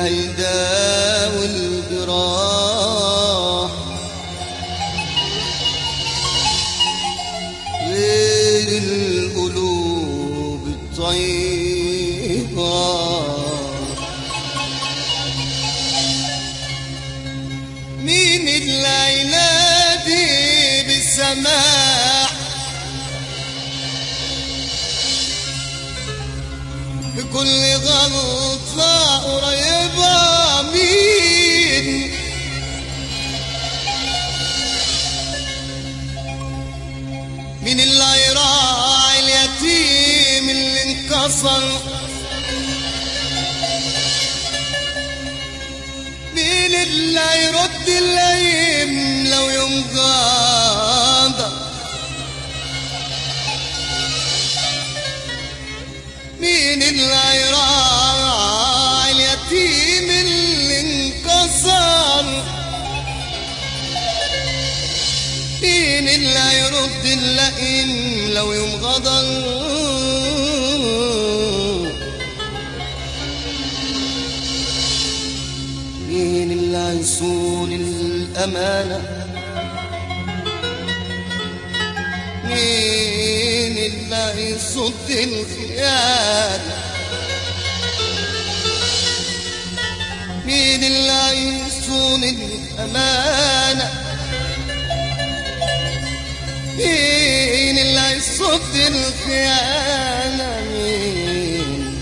هيداوي الجراح غير القلوب الطيبة مين اللي ينادي بالسماح بكل غلطة قريبة مين مين اللي يراعي اليتيم اللي انكسر مين اللي يرد الليم لو يوم غاضب مين اللي يراعي اليتيم اللي انكسر مين اللي يرد اللئيم لو يوم غضب مين اللي يصون الأمانة مين اللي يصد الخيانة مين اللي يصون الأمانة مين اللي يصد الخيانة مين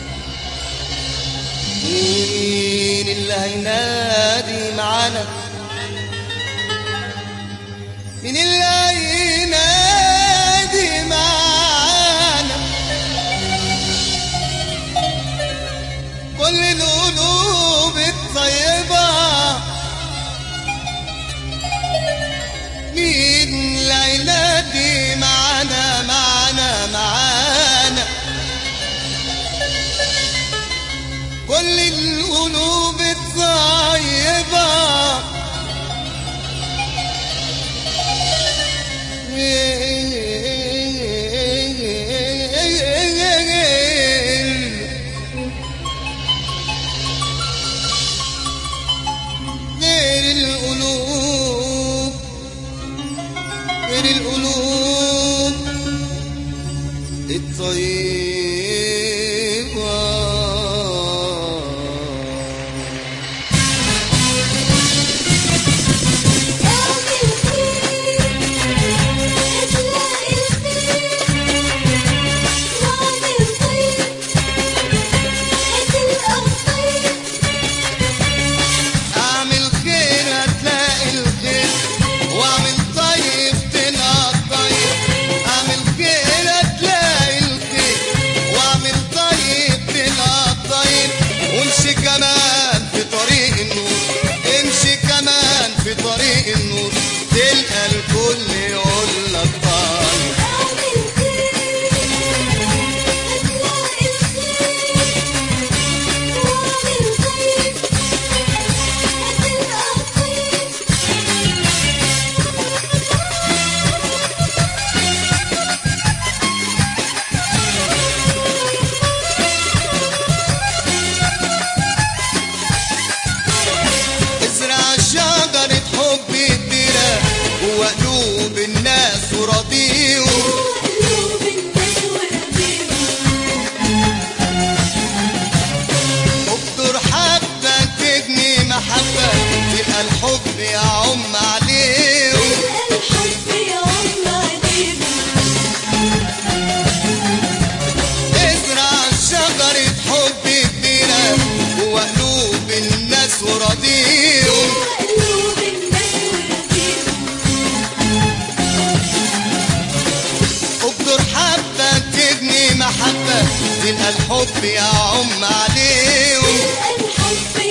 مين اللي هينادي معانا مين اللي هينادي معانا كل القلوب الطيبة مين اللي هينادي معانا معانا معانا كل القلوب الطيبة غير القلوب غير القلوب الطيبة اعمل خير هتلاقي الخير واعمل طيب هتلقى الخير اعمل خير هتلاقي الخير واعمل طيب تلقى الطيب اعمل خير هتلاقي الخير واعمل طيب تلقى الطيب وامشي كمان في طريق النور امشي كمان في طريق النور تلقى الكل يقول لك طيب اعمل خير هتلاقي الخير واعمل طيب هتلقى الخير ازرع شجرة حب كبيرة جوا قلوب الناس وراضيهم قلوب الناس ورقيهم ابدر حبة تبني محبة تبقى الحب يعم عليهم الحب يعم عليهم ازرع شجرة حب كبيرة جوا قلوب الناس وراضيهم قلوب الناس ورقيهم ابدر حبة تبني محبة تبقى الحب يعم عليهم الحب